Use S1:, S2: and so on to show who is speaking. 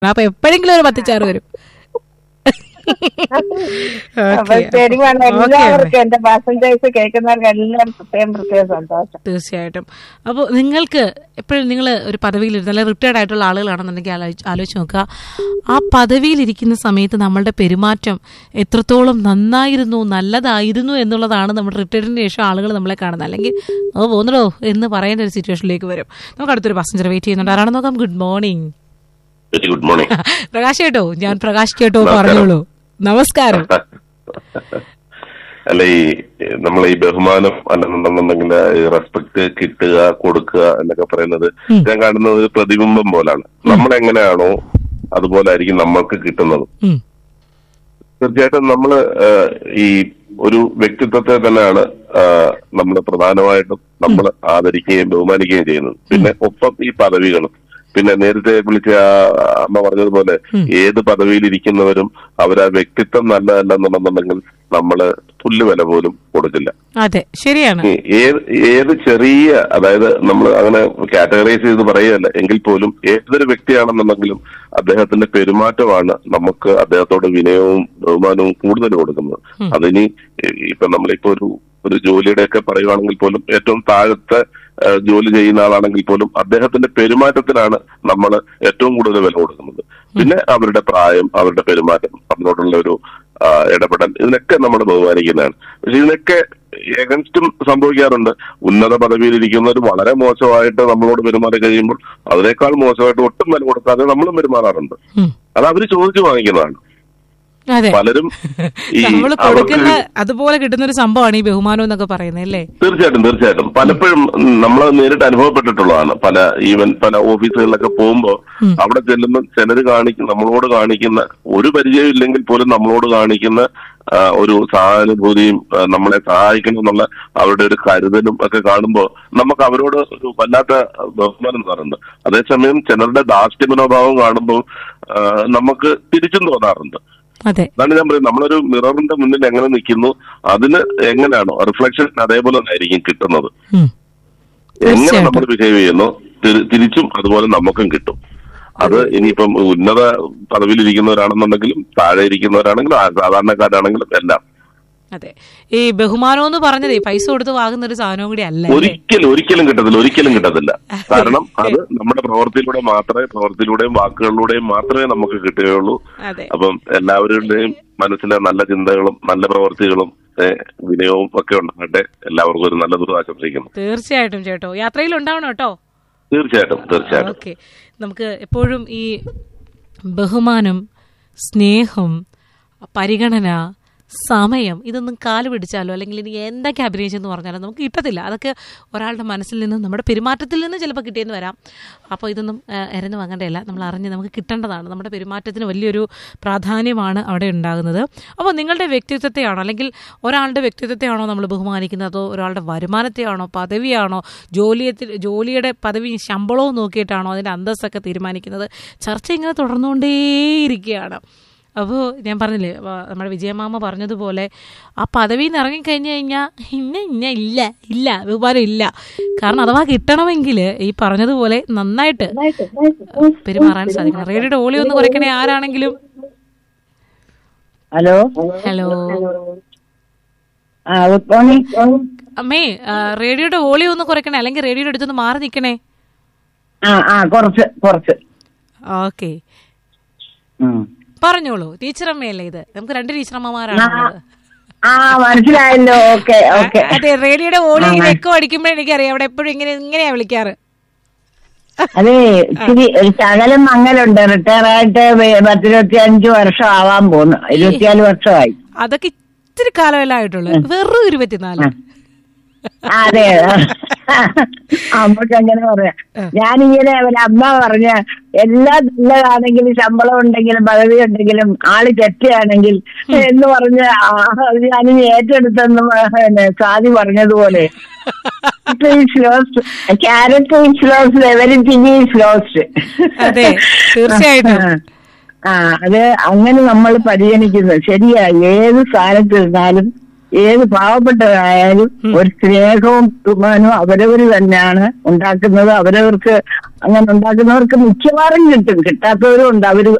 S1: അപ്പൊ എപ്പോഴെങ്കിലും ഒരു പത്തിച്ചാറ് വരും
S2: അപ്പൊ
S1: Okay.
S2: ശരി വേണം
S1: Okay,
S2: എല്ലാവർക്കും എന്റെ പാസഞ്ചേഴ്സ് കേൾക്കുന്നവർക്ക് എല്ലാവർക്കും പ്രത്യേകം പ്രത്യേകം സന്തോഷം
S1: തീർച്ചയായിട്ടും അപ്പോൾ നിങ്ങൾക്ക് എപ്പോഴും നിങ്ങൾ ഒരു പദവിയിലിരുന്ന് അല്ലെങ്കിൽ റിട്ടയർഡ് ആയിട്ടുള്ള ആളുകളാണെന്നുണ്ടെങ്കിൽ ആലോചിച്ച് ആലോചിച്ച് നോക്കുക ആ പദവിയിലിരിക്കുന്ന സമയത്ത് നമ്മളുടെ പെരുമാറ്റം എത്രത്തോളം നന്നായിരുന്നു നല്ലതായിരുന്നു എന്നുള്ളതാണ് നമ്മുടെ റിട്ടയർഡിന് ശേഷം ആളുകൾ നമ്മളെ കാണുന്നത് അല്ലെങ്കിൽ ഓ പോന്നടോ എന്ന് പറയുന്ന ഒരു സിറ്റുവേഷനിലേക്ക് വരും നമുക്ക് അടുത്തൊരു പാസഞ്ചർ വെയിറ്റ് ചെയ്യുന്നുണ്ട് ആരാണെന്ന് നോക്കാം good morning
S3: very good morning
S1: Prakash കേട്ടോ ഞാൻ പ്രകാശ് കേട്ടോ
S3: നമസ്കാരം.
S1: പറഞ്ഞോളൂ നമസ്കാരം
S3: അല്ല ഈ നമ്മൾ ഈ ബഹുമാനം അല്ലെന്നുണ്ടെന്നുണ്ടെങ്കിൽ റെസ്പെക്ട് കിട്ടുക കൊടുക്കുക എന്നൊക്കെ പറയുന്നത് ഞാൻ കാണുന്നത് ഒരു പ്രതിബിംബം പോലാണ് നമ്മൾ എങ്ങനെയാണോ അതുപോലെ ആയിരിക്കും നമ്മൾക്ക് കിട്ടുന്നത്
S1: ഉം.
S3: തീർച്ചയായിട്ടും നമ്മൾ ഈ ഒരു വ്യക്തിത്വത്തെ തന്നെയാണ് നമ്മൾ പ്രധാനമായിട്ടും നമ്മൾ ആദരിക്കുകയും ബഹുമാനിക്കുകയും ചെയ്യുന്നത് പിന്നെ ഒപ്പം ഈ പദവികളും പിന്നെ നേരത്തെ വിളിച്ച ആ അമ്മ പറഞ്ഞതുപോലെ ഏത് പദവിയിലിരിക്കുന്നവരും അവരാ വ്യക്തിത്വം നല്ലതല്ലെന്നുണ്ടെന്നുണ്ടെങ്കിൽ നമ്മള് പുല്ലുവില പോലും കൊടുക്കില്ല
S1: അതെ ശരിയാണ്
S3: ഈ ഏത് ഏത് ചെറിയ അതായത് നമ്മൾ അങ്ങനെ കാറ്റഗറൈസ് ചെയ്ത് പറയുകയല്ല എങ്കിൽ പോലും ഏതൊരു വ്യക്തിയാണെന്നുണ്ടെങ്കിലും അദ്ദേഹത്തിന്റെ പെരുമാറ്റമാണ് നമുക്ക് അദ്ദേഹത്തോട് വിനയവും ബഹുമാനവും കൂടുതൽ കൊടുക്കുന്നത് അതിനി ഏഹ്, ഇപ്പൊ നമ്മളിപ്പോ ഒരു ഒരു ജോലിയുടെ ഒക്കെ പറയുവാണെങ്കിൽ പോലും ഏറ്റവും താഴത്തെ ഏഹ്, ജോലി ചെയ്യുന്ന ആളാണെങ്കിൽ പോലും അദ്ദേഹത്തിന്റെ പെരുമാറ്റത്തിനാണ് നമ്മൾ ഏറ്റവും കൂടുതൽ വില കൊടുക്കുന്നത് പിന്നെ അവരുടെ പ്രായം അവരുടെ പെരുമാറ്റം അതിനോടുള്ള ഒരു ആ, ഇടപെടൽ ഇതിനൊക്കെ നമ്മൾ ബഹുമാനിക്കുന്നതാണ് പക്ഷെ ഇതിനൊക്കെ എഗൻസ്റ്റും സംഭവിക്കാറുണ്ട് ഉന്നത പദവിയിലിരിക്കുന്നവർ വളരെ മോശമായിട്ട് നമ്മളോട് പെരുമാറി കഴിയുമ്പോൾ അതിനേക്കാൾ മോശമായിട്ട് ഒട്ടും വില കൊടുക്കാതെ നമ്മളും പെരുമാറാറുണ്ട്
S1: ഉം.
S3: അത് അവർ ചോദിച്ചു വാങ്ങിക്കുന്നതാണ്
S1: അതെ
S3: പലരും ഈ
S1: നമ്മൾ
S3: അവർക്ക്
S1: കൊടുക്കുന്ന അതുപോലെ കിട്ടുന്ന ഒരു സംഭവമാണ് ഈ ബഹുമാനം എന്നൊക്കെ പറയുന്നത് അല്ലേ
S3: തീർച്ചയായിട്ടും തീർച്ചയായിട്ടും പലപ്പോഴും നമ്മൾ നേരിട്ട് അനുഭവപ്പെട്ടിട്ടുള്ളതാണ് പല ഈവൻ പല ഓഫീസുകളിലൊക്കെ പോകുമ്പോൾ അവിടെ ചെല്ലുന്ന ചിലര് കാണിക്കുന്ന നമ്മളോട് കാണിക്കുന്ന ഒരു പരിചയം ഇല്ലെങ്കിൽ പോലും നമ്മളോട് കാണിക്കുന്ന ആ, ഒരു സഹാനുഭൂതിയും ആ, നമ്മളെ സഹായിക്കണം എന്നുള്ള അവരുടെ ഒരു കരുതലും ഒക്കെ കാണുമ്പോൾ നമുക്ക് അവരോട് ഒരു വല്ലാത്ത ബഹുമാനം തോന്നുന്നുണ്ട് അതേസമയം ചിലരുടെ ദാഷ്ട്യ മനോഭാവം കാണുമ്പോൾ ആ, നമുക്ക് തിരിച്ചും തോന്നാറുണ്ട്
S1: അതെ
S3: അതാണ് ഞാൻ പറയുന്നത് നമ്മളൊരു മിററിന്റെ മുന്നിൽ എങ്ങനെ നിൽക്കുന്നു അതിന് എങ്ങനെയാണോ റിഫ്ലക്ഷൻ അതേപോലെ തന്നെ ആയിരിക്കും കിട്ടുന്നത്
S1: ഉം.
S3: എങ്ങനെ നമ്മൾ ബിഹേവ് ചെയ്യുന്നു തിരി- തിരിച്ചും അതുപോലെ നമുക്കും കിട്ടും അത് ഇനിയിപ്പം ഉന്നത പദവിയിലിരിക്കുന്നവരാണെന്നുണ്ടെങ്കിലും താഴെ ഇരിക്കുന്നവരാണെങ്കിലും ആ സാധാരണക്കാരാണെങ്കിലും എല്ലാം
S1: അതെ ഈ ബഹുമാനം എന്ന് പറഞ്ഞതേ പൈസ കൊടുത്ത് വാങ്ങുന്ന ഒരു സാധനവും കൂടി അല്ല അല്ലേ?
S3: ഒരിക്കലും ഒരിക്കലും കിട്ടത്തില്ല ഒരിക്കലും കിട്ടത്തില്ല കാരണം അത് നമ്മുടെ പ്രവൃത്തിയിലൂടെ മാത്രമേ പ്രവൃത്തിയിലൂടെയും വാക്കുകളിലൂടെയും മാത്രമേ നമുക്ക് കിട്ടുകയുള്ളൂ
S1: അതെ
S3: അപ്പം എല്ലാവരുടെയും മനസ്സിലെ നല്ല ചിന്തകളും നല്ല പ്രവൃത്തികളും ഏ, വിനയവും ഒക്കെ ഉണ്ടാകട്ടെ എല്ലാവർക്കും ഒരു നല്ല ദിവസം ആശംസിക്കുന്നു
S1: തീർച്ചയായിട്ടും ചേട്ടോ യാത്രയിൽ ഉണ്ടാവണം കേട്ടോ
S3: തീർച്ചയായിട്ടും തീർച്ചയായിട്ടും
S1: ഓക്കെ നമുക്ക് എപ്പോഴും ഈ ബഹുമാനം സ്നേഹം പരിഗണന സമയം ഇതൊന്നും കാല് പിടിച്ചാലോ അല്ലെങ്കിൽ ഇനി എന്തൊക്കെ അഭിനയിച്ചെന്ന് പറഞ്ഞാലും നമുക്ക് കിട്ടത്തില്ല അതൊക്കെ ഒരാളുടെ മനസ്സിൽ നിന്ന് നമ്മുടെ പെരുമാറ്റത്തിൽ നിന്ന് ചിലപ്പോൾ കിട്ടിയെന്ന് വരാം അപ്പോൾ ഇതൊന്നും എരന്ന് വാങ്ങേണ്ടതല്ല നമ്മൾ അറിഞ്ഞ് നമുക്ക് കിട്ടേണ്ടതാണ് നമ്മുടെ പെരുമാറ്റത്തിന് വലിയൊരു പ്രാധാന്യമാണ് അവിടെ ഉണ്ടാകുന്നത് അപ്പോൾ നിങ്ങളുടെ വ്യക്തിത്വത്തെയാണോ അല്ലെങ്കിൽ ഒരാളുടെ വ്യക്തിത്വത്തെയാണോ നമ്മൾ ബഹുമാനിക്കുന്നത് അതോ ഒരാളുടെ വരുമാനത്തെയാണോ പദവിയാണോ ജോലിയത്തിൽ ജോലിയുടെ പദവി ശമ്പളവും നോക്കിയിട്ടാണോ അതിൻ്റെ അന്തസ്സൊക്കെ തീരുമാനിക്കുന്നത് ചർച്ച ഇങ്ങനെ തുടർന്നുകൊണ്ടേയിരിക്കുകയാണ് അപ്പോൾ ഞാൻ പറഞ്ഞില്ലേ വ- നമ്മുടെ വിജയമാമ പറഞ്ഞതുപോലെ ആ പദവിയിൽ നിന്ന് ഇറങ്ങിക്കഴിഞ്ഞ് കഴിഞ്ഞാൽ ഇന്ന ഇന്ന ഇല്ല ഇല്ല ബഹുമാനം ഇല്ല കാരണം അഥവാ കിട്ടണമെങ്കിൽ ഈ പറഞ്ഞതുപോലെ നന്നായിട്ട് പെരുമാറാൻ സാധിക്കണം റേഡിയോയുടെ ഓളി ഒന്ന് കുറയ്ക്കണേ ആരാണെങ്കിലും
S2: ഹലോ
S1: ഹലോ
S2: ആ ഗുഡ് മോർണിംഗ്
S1: അമ്മേ ആ, റേഡിയോയുടെ ഓളി ഒന്ന് കുറയ്ക്കണേ അല്ലെങ്കിൽ റേഡിയോയുടെ അടുത്തൊന്ന് മാറി നിൽക്കണേ
S2: ആ ആ കുറച്ച് കുറച്ച്
S1: ഓക്കെ
S2: ഉം.
S1: പറഞ്ഞോളൂ ടീച്ചറമ്മയല്ലേ ഇത് നമുക്ക് രണ്ട് ടീച്ചറമ്മമാരാണ് ഉള്ളത്.
S2: ആ മനസ്സിലായല്ലോ ഓക്കെ ഓക്കെ
S1: അതെ റേഡിയോയുടെ ഓളി ഇങ്ങനെ എക്കോ അടിക്കുമ്പോഴേ എനിക്കറിയാം അവിടെ എപ്പോഴും ഇങ്ങനെ ഇങ്ങനെയാ വിളിക്കാറ്
S2: അതെ ഇച്ചിരി ഒരു ശകലം മങ്ങലുണ്ട് റിട്ടയർ ആയിട്ട് വേ- പത്തിരുപത്തി അഞ്ച് വർഷം ആവാൻ പോകുന്നു ഇരുപത്തിനാല് വർഷമായി
S1: അതൊക്കെ ഇത്തിരി കാലമല്ല ആയിട്ടുള്ളൂ വെറും ഇരുപത്തിനാല്
S2: ആ, അതെ അമ്മക്ക് അങ്ങനെ പറയാം ഞാനിങ്ങനെ ഒരു അമ്മ പറഞ്ഞ എല്ലാം നല്ലതാണെങ്കിലും ശമ്പളം ഉണ്ടെങ്കിലും പദവി ഉണ്ടെങ്കിലും ആള് ചെറ്റയാണെങ്കിൽ എന്ന് പറഞ്ഞ് ആ, അത് ഞാനിനി ഏറ്റെടുത്തെന്ന് പിന്നെ സാധി പറഞ്ഞതുപോലെ character is lost everything is lost
S1: അതെ തീർച്ചയായിട്ടും
S2: ആ അത് അങ്ങനെ നമ്മൾ പരിഗണിക്കുന്നത് ശരിയാ ഏത് സ്ഥാനത്തിരുന്നാലും ഏത് പാവപ്പെട്ടവരായാലും ഒരു സ്നേഹവും ബഹുമാനവും അവരവർ തന്നെയാണ് ഉണ്ടാക്കുന്നത് അവരവർക്ക് അങ്ങനെ ഉണ്ടാക്കുന്നവർക്ക് മിക്കവാറും കിട്ടും കിട്ടാത്തവരും ഉണ്ട് അവര്